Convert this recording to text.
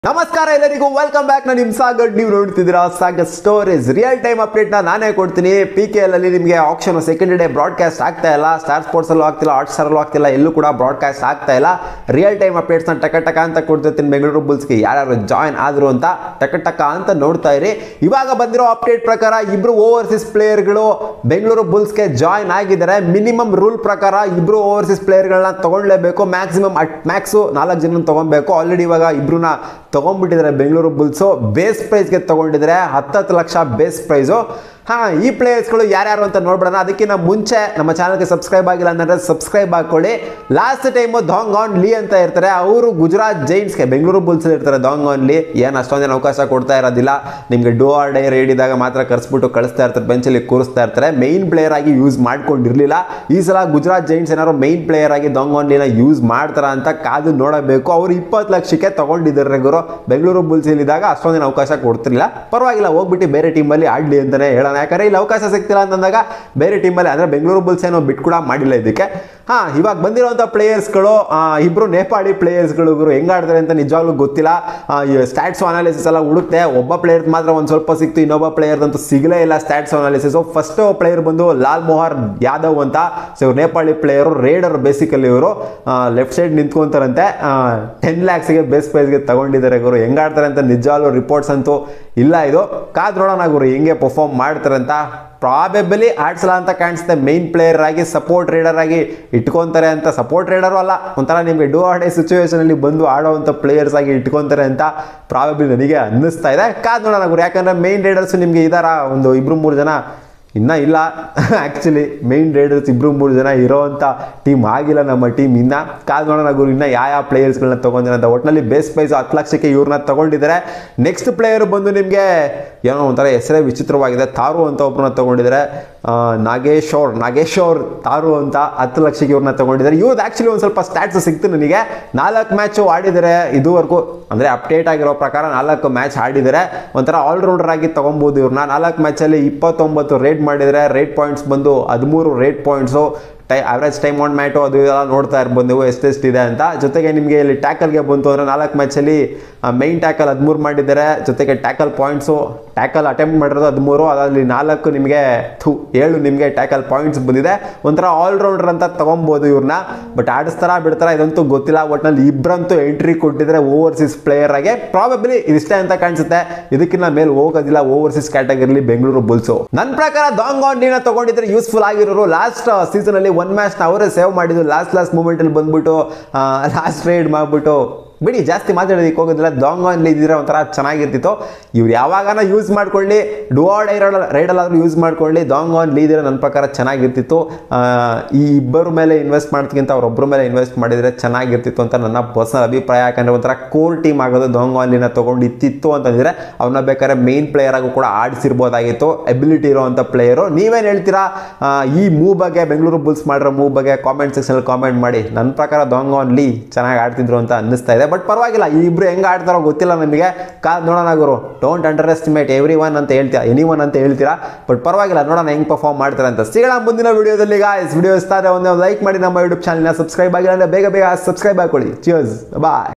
ನಮಸ್ಕಾರ ಎಲ್ಲರಿಗೂ welcome back ನಾನು ನಿಮ್ ಸಾಗರ್ ನೀವು ನೋಡ್ತಿದ್ದೀರಾ Sagar stories real time update ನ ನಾನೇ ಕೊಡ್ತೀನಿ ಪಿ ಕೆ ಎಲ್ ಅಲ್ಲಿ ನಿಮಗೆ ಆಪ್ಷನ್ ಸೆಕೆಂಡ್ ಡೇ ಬ್ರಾಡ್ಕಾಸ್ಟ್ ಆಗ್ತಾ ಇಲ್ಲ ಸ್ಟಾರ್ ಸ್ಪೋರ್ಟ್ಸ್ ಅಲ್ಲೂ ಆಗ್ತಿಲ್ಲ ಹಾಟ್ ಸ್ಟಾರ್ ಅಲ್ಲೂ ಆಗ್ತಿಲ್ಲ ಎಲ್ಲೂ ಕೂಡ ಬ್ರಾಡ್ಕಾಸ್ಟ್ ಆಗ್ತಾ ಇಲ್ಲ ರಿಯಲ್ ಟೈಮ್ ಅಪ್ಡೇಟ್ಸ್ ನ ಟಕ ಟಕ ಅಂತ ಕೊಡ್ತಿರ್ತೀನಿ ಬೆಂಗಳೂರು ಬುಲ್ಸ್ಗೆ ಯಾರ್ಯಾರು ಜಾಯ್ನ್ ಆದ್ರು ಅಂತ ಟಕ ಟಕ ಅಂತ ನೋಡ್ತಾ ಇರಿ ಇವಾಗ ಬಂದಿರೋ ಅಪ್ಡೇಟ್ ಪ್ರಕಾರ ಇಬ್ರು ಓವರ್ಸೀಸ್ ಪ್ಲೇಯರ್ಗಳು ಬೆಂಗಳೂರು ಬುಲ್ಸ್ಗೆ ಜಾಯ್ನ್ ಆಗಿದ್ದಾರೆ ಮಿನಿಮಮ್ ರೂಲ್ ಪ್ರಕಾರ ಇಬ್ರು ಓವರ್ಸೀಸ್ ಪ್ಲೇಯರ್ಗಳನ್ನ ತಗೊಳ್ಲೇಬೇಕು ಮ್ಯಾಕ್ಸಿಮಮ್ ಅಟ್ ಮ್ಯಾಕ್ಸು ನಾಲ್ಕು ಜನ ತಗೊಬೇಕು ಆಲ್ರೆಡಿ ಇವಾಗ ಇಬ್ರನ್ನ ತಗೊಂಡ್ಬಿಟ್ಟಿದ್ದಾರೆ ಬೆಂಗಳೂರು ಬುಲ್ಸು ಬೇಸ್ ಪ್ರೈಸ್ಗೆ ತಗೊಂಡಿದ್ದಾರೆ ಹತ್ತತ್ತು ಲಕ್ಷ ಬೇಸ್ ಪ್ರೈಸು ಹಾಂ ಈ ಪ್ಲೇಯರ್ಸ್ಗಳು ಯಾರ್ಯಾರು ಅಂತ ನೋಡ್ಬಿಡೋಣ ಅದಕ್ಕಿಂತ ಮುಂಚೆ ನಮ್ಮ ಚಾನಲ್ಗೆ ಸಬ್ಸ್ಕ್ರೈಬ್ ಆಗಿಲ್ಲ ಅಂದರೆ ಸಬ್ಸ್ಕ್ರೈಬ್ ಹಾಕೊಳ್ಳಿ last time Dong Eon Lee ಅಂತ ಇರ್ತಾರೆ ಅವರು ಗುಜರಾತ್ ಜೈನ್ಸ್ಗೆ ಬೆಂಗಳೂರು ಬುಲ್ಸ್ ಇರ್ತಾರೆ ದಾಂಗ್ ಆನ್ ಲೀ ಏನು ಅಷ್ಟೊಂದು ಜನ ಅವಕಾಶ ಕೊಡ್ತಾ ಇರೋದಿಲ್ಲ ನಿಮಗೆ ಡೋ ಆರ್ ಡೇ ರೇಡ್ ಇದ್ದಾಗ ಮಾತ್ರ ಕರೆಸ್ಬಿಟ್ಟು ಕಳಿಸ್ತಾ ಇರ್ತಾರೆ ಬೆಂಚಲ್ಲಿ ಕೂರಿಸ್ತಾ ಇರ್ತಾರೆ ಮೈನ್ ಪ್ಲೇಯರ್ ಆಗಿ ಯೂಸ್ ಮಾಡ್ಕೊಂಡಿರಲಿಲ್ಲ ಈ ಸಲ ಗುಜರಾತ್ ಜೈನ್ಸ್ ಏನಾದ್ರು ಮೈನ್ ಪ್ಲೇಯರ್ ಆಗಿ ದಾಂಗ್ ಆನ್ ಲೀನ ಯೂಸ್ ಮಾಡ್ತಾರ ಅಂತ ಕಾದು ನೋಡಬೇಕು ಅವರು ಇಪ್ಪತ್ತು ಲಕ್ಷಕ್ಕೆ ತಗೊಂಡಿದ್ದಾರೆ ಗುರು ಬೆಂಗಳೂರು ಬುಲ್ಸ್ ಇದ್ದಾಗ ಅಷ್ಟೊಂದು ದಿನ ಅವಕಾಶ ಕೊಡ್ತಿರ್ಲಿಲ್ಲ ಪರವಾಗಿಲ್ಲ ಹೋಗ್ಬಿಟ್ಟು ಬೇರೆ ಟೀಮಲ್ಲಿ ಆಡ್ಲಿ ಅಂತಾನೆ ಹೇಳೋಣ ಯಾಕಂದ್ರೆ ಇಲ್ಲಿ ಅವಕಾಶ ಸಿಗ್ತಿಲ್ಲ ಅಂತಂದಾಗ ಬೇರೆ ಟೀಮಲ್ಲಿ ಅಂದ್ರೆ ಬೆಂಗಳೂರು ಬುಲ್ಸ್ ಏನೋ ಬಿಟ್ಟು ಕೂಡ ಮಾಡಿಲ್ಲ ಇದಕ್ಕೆ ಹಾ ಇವಾಗ ಬಂದಿರುವಂಥ ಪ್ಲೇಯರ್ಸ್ಗಳು ಇಬ್ರು ನೇಪಾಳಿ ಪ್ಲೇಯರ್ಸ್ಗಳು ಗುರು ಹೆಂಗ್ ಆಡ್ತಾರೆ ಅಂತ ನಿಜವಾಗ್ಲೂ ಗೊತ್ತಿಲ್ಲ ಸ್ಟ್ಯಾಟ್ಸ್ ಅನಾಲಿಸಿಸ್ ಎಲ್ಲ ಹುಡುಕ್ತೆ ಒಬ್ಬ ಪ್ಲೇಯರ್ ಮಾತ್ರ ಒಂದು ಸ್ವಲ್ಪ ಸಿಕ್ತು ಇನ್ನೊಬ್ಬ ಪ್ಲೇಯರ್ ಅಂತೂ ಸಿಗಲೇ ಇಲ್ಲ ಸ್ಟ್ಯಾಟ್ಸ್ ಅನಾಲಿಸಿಸ್ ಫಸ್ಟ್ ಪ್ಲೇಯರ್ ಬಂದು ಲಾಲ್ ಮೊಹರ್ ಯಾದವ್ ಅಂತ ಸೊ ಇವ್ರು ನೇಪಾಳಿ ಪ್ಲೇಯರು ರೇಡರ್ ಬೇಸಿಕಲಿ ಇವರು ಲೆಫ್ಟ್ ಸೈಡ್ ನಿಂತ್ಕೊಂತಾರಂತೆ ಟೆನ್ ಲ್ಯಾಕ್ಸ್ಗೆ ಬೇಸ್ ಪ್ರೈಸ್ಗೆ ತಗೊಂಡಿದ್ದಾರೆ ಗುರು ಹೆಂಗ್ ಆಡ್ತಾರೆ ಅಂತ ನಿಜವಾಗ್ಲೂ ರಿಪೋರ್ಟ್ಸ್ ಅಂತೂ ಇಲ್ಲ ಇದು ಕಾದ್ ನೋಡೋಣ ಗುರು ಹೆಂಗೆ ಪರ್ಫಾರ್ಮ್ ಮಾಡ್ತಾರೆ ಅಂತ ಪ್ರಾಬೆಬಲಿ ಆಡ್ಸಲ್ಲ ಅಂತ ಕಾಣಿಸುತ್ತೆ ಮೈನ್ ಪ್ಲೇಯರ್ ಆಗಿ ಸಪೋರ್ಟ್ ರೈಡರ್ ಆಗಿ ಇಟ್ಕೊಂತಾರೆ ಅಂತ ಸಪೋರ್ಟ್ ರೈಡರು ಅಲ್ಲ ಒಂಥರ ನಿಮಗೆ ಡೂ ಆರ್ ಡೇ ಸಿಚುವೇಶನ್ ಅಲ್ಲಿ ಬಂದು ಆಡೋವಂಥ ಪ್ಲೇಯರ್ಸ್ ಆಗಿ ಇಟ್ಕೊಂತಾರೆ ಅಂತ ಪ್ರಾಬೆಬಲಿ ನನಗೆ ಅನ್ನಿಸ್ತಾ ಇದೆ ಕಾದ್ ನೋಡೋಣ ಗುರು ಯಾಕಂದ್ರೆ ಮೈನ್ ರೈಡರ್ಸ್ ನಿಮಗೆ ಇದಾರ ಒಂದು ಇಬ್ರು ಮೂರು ಜನ ಇನ್ನ ಇಲ್ಲ ಆ್ಯಕ್ಚುಲಿ ಮೈನ್ ರೈಡರ್ಸ್ ಇಬ್ರು ಮೂರು ಜನ ಇರೋವಂಥ ಟೀಮ್ ಆಗಿಲ್ಲ ನಮ್ಮ ಟೀಮ್ ಇನ್ನ ಕಾದ್ ನೋಡೋಣ ಗುರು ಇನ್ನ ಯಾವ ಯಾವ ಪ್ಲೇಯರ್ಸ್ಗಳನ್ನ ತಗೊಂಡಿದ್ದಾರೆ ಅಂತ ಒಟ್ಟಿನಲ್ಲಿ ಬೇಸ್ ಪ್ರೈಸ್ ಹತ್ತು ಲಕ್ಷಕ್ಕೆ ಇವ್ರನ್ನ ತಗೊಂಡಿದ್ದಾರೆ ನೆಕ್ಸ್ಟ್ ಪ್ಲೇಯರ್ ಬಂದು ನಿಮಗೆ ಏನೋ ಒಂಥರ ಹೆಸರೇ ವಿಚಿತ್ರವಾಗಿದೆ ತಾರು ಅಂತ ಒಬ್ಬರನ್ನ ತಗೊಂಡಿದ್ದಾರೆ ಆ, ನಾಗೇಶ್ವರ್ ನಾಗೇಶ್ವರ್ ತಾರು ಅಂತ ಹತ್ತು ಲಕ್ಷಕ್ಕೆ ಇವ್ರನ್ನ ತಗೊಂಡಿದ್ದಾರೆ ಇವ್ರದ್ದು ಆ್ಯಕ್ಚುಲಿ ಒಂದು ಸ್ವಲ್ಪ ಸ್ಟ್ಯಾಟ್ಸ್ ಸಿಕ್ತು ನನಗೆ ನಾಲ್ಕು ಮ್ಯಾಚು ಆಡಿದ್ದಾರೆ ಇದುವರೆಗೂ ಅಂದರೆ ಅಪ್ಡೇಟ್ ಆಗಿರೋ ಪ್ರಕಾರ ನಾಲ್ಕು ಮ್ಯಾಚ್ ಆಡಿದ್ದಾರೆ ಒಂಥರ ಆಲ್ರೌಂಡರ್ ಆಗಿ ತಗೊಬೋದು ಇವ್ರನ್ನ ನಾಲ್ಕು ಮ್ಯಾಚಲ್ಲಿ ಇಪ್ಪತ್ತೊಂಬತ್ತು ರೇಟ್ ಮಾಡಿದರೆ ರೇಟ್ ಪಾಯಿಂಟ್ಸ್ ಬಂದು ಹದಿಮೂರು rate points tie average time on mat ಅದು ಇದೆಲ್ಲ ನೋಡ್ತಾ ಇರ್ಬೋದು ನೀವು ಎಷ್ಟೆಷ್ಟಿದೆ ಅಂತ ಜೊತೆಗೆ ನಿಮಗೆ ಇಲ್ಲಿ ಟ್ಯಾಕಲ್ಗೆ ಬಂತು ಅಂದರೆ ನಾಲ್ಕು ಮ್ಯಾಚಲ್ಲಿ ಮೈನ್ ಟ್ಯಾಕಲ್ ಹದಿಮೂರು ಮಾಡಿದ್ದಾರೆ ಜೊತೆಗೆ ಟ್ಯಾಕಲ್ ಪಾಯಿಂಟ್ಸು ಟ್ಯಾಕಲ್ ಅಟೆಂಪ್ಟ್ ಮಾಡಿರೋದು ಹದಿಮೂರು ಅದರಲ್ಲಿ ನಾಲ್ಕು ನಿಮಗೆ ಥು ಏಳು ನಿಮಗೆ ಟ್ಯಾಕಲ್ ಪಾಯಿಂಟ್ಸ್ ಬಂದಿದೆ ಒಂಥರ ಆಲ್ರೌಂಡರ್ ಅಂತ ತಗೊಬೋದು ಇವ್ರನ್ನ ಬಟ್ ಆಡಿಸ್ತಾರ ಬಿಡ್ತಾರ ಇದಂತೂ ಗೊತ್ತಿಲ್ಲ ಒಟ್ನಲ್ಲಿ ಇಬ್ಬರಂತೂ ಎಂಟ್ರಿ ಕೊಟ್ಟಿದ್ದಾರೆ ಓವರ್ಸೀಸ್ ಪ್ಲೇಯರ್ ಆಗಿ ಪ್ರಾಬಬ್ಲಿ ಇದಿಷ್ಟೇ ಅಂತ ಕಾಣಿಸುತ್ತೆ ಇದಕ್ಕಿಂತ ಮೇಲೆ ಹೋಗೋದಿಲ್ಲ ಓವರ್ಸೀಸ್ ಕ್ಯಾಟಗರಿಲಿ ಬೆಂಗಳೂರು ಬುಲ್ಸು ನನ್ನ ಪ್ರಕಾರ ದಾಂಗ್ ಆಂಡಿನ ತಗೊಂಡಿದ್ರೆ ಯೂಸ್ಫುಲ್ ಆಗಿರೋರು ಲಾಸ್ಟ್ ಸೀಸನ್ ಅಲ್ಲಿ ಒನ್ ಮ್ಯಾಚ್ ಅವರೇ ಸೇವ್ ಮಾಡಿದ್ದು ಲಾಸ್ಟ್ ಲಾಸ್ಟ್ ಮೂಮೆಂಟ್ ಅಲ್ಲಿ ಬಂದ್ಬಿಟ್ಟು ಲಾಸ್ಟ್ ರೈಡ್ ಮಾಡ್ಬಿಟ್ಟು ಬಿಡಿ ಜಾಸ್ತಿ ಮಾತಾಡೋದಕ್ಕೆ ಹೋಗೋದಿಲ್ಲ ದಾಂಗ್ ಆನ್ ಇದ್ದಿದ್ರೆ ಒಂಥರ ಚೆನ್ನಾಗಿರ್ತಿತ್ತು ಇವ್ರು ಯಾವಾಗನ ಯೂಸ್ ಮಾಡ್ಕೊಳ್ಳಿ ಡುವಾರ್ಡ್ ರೈಡ್ ರೈಡಲ್ಲಾದರೂ ಯೂಸ್ ಮಾಡ್ಕೊಳ್ಳಿ ದಾಂಗ್ ಆನ್ ಲೀದಿರೋ ನನ್ನ ಪ್ರಕಾರ ಚೆನ್ನಾಗಿರ್ತಿತ್ತು ಆ, ಈ ಇಬ್ಬರ ಮೇಲೆ ಇನ್ವೆಸ್ಟ್ ಮಾಡೋದಕ್ಕಿಂತ ಅವ್ರೊಬ್ಬರ ಮೇಲೆ ಇನ್ವೆಸ್ಟ್ ಮಾಡಿದರೆ ಚೆನ್ನಾಗಿರ್ತಿತ್ತು ಅಂತ ನನ್ನ ಪರ್ಸನಲ್ ಅಭಿಪ್ರಾಯ ಯಾಕಂದರೆ ಒಂಥರ ಕೋರ್ ಟೀಮ್ ಆಗೋದು ದಾಂಗ್ ಆನ್ ಲೀನ ತೊಗೊಂಡು ಇತ್ತಿತ್ತು ಅಂತಂದರೆ ಅವ್ರನ್ನ ಬೇಕಾದ್ರೆ ಮೇನ್ ಪ್ಲೇಯರ್ ಆಗು ಕೂಡ ಆಡಿಸಿರ್ಬೋದಾಗಿತ್ತು ಎಬಿಲಿಟಿ ಇರೋವಂಥ ಪ್ಲೇಯರು ನೀವೇನು ಹೇಳ್ತೀರಾ ಆ, ಈ ಮೂವ್ ಬಗ್ಗೆ ಬೆಂಗಳೂರು ಬುಲ್ಸ್ ಮಾಡಿರೋ ಮೂವ್ ಬಗ್ಗೆ ಕಾಮೆಂಟ್ ಸೆಕ್ಷನಲ್ಲಿ ಕಾಮೆಂಟ್ ಮಾಡಿ ನನ್ನ ಪ್ರಕಾರ ದಾಂಗ್ ಆನ್ ಲೀ ಚೆನ್ನಾಗಿ ಆಡ್ತಿದ್ರು ಅಂತ ಅನ್ನಿಸ್ತಾ ಇದೆ ಬಟ್ ಪರವಾಗಿಲ್ಲ ಈ ಇಬ್ರು ಹೆಂಗೆ ಆಡ್ತಾರೋ ಗೊತ್ತಿಲ್ಲ ನಮಗೆ ಕಾದ್ ನೋಡೋಣ ಗುರು don't underestimate everyone ಅಂತ ಹೇಳ್ತೀರಾ ಎನಿ ಒನ್ ಅಂತ ಹೇಳ್ತೀರಾ ಬಟ್ ಪರವಾಗಿಲ್ಲ ನೋಡೋಣ ಹೆಂಗೆ ಪರ್ಫಾರ್ಮ್ ಮಾಡ್ತಾರೆ ಅಂತ ಸಿಗೋಣ ಮುಂದಿನ ವಿಡಿಯೋದಲ್ಲಿ ಗಾಯ್ಸ್ ವಿಡಿಯೋ ಇಷ್ಟ ಆದರೆ ಒಂದು ಲೈಕ್ ಮಾಡಿ ನಮ್ಮ ಯೂಟ್ಯೂಬ್ ಚಾನಲ್ನ ಸಬ್ಸ್ಕ್ರೈಬ್ ಆಗಿಲ್ಲ ಅಂದರೆ ಬೇಗ ಬೇಗ ಸಬ್ಸ್ಕ್ರೈಬ್ ಹಾಕೊಳ್ಳಿ ಚಿಯರ್ಸ್ ಬಾಯ್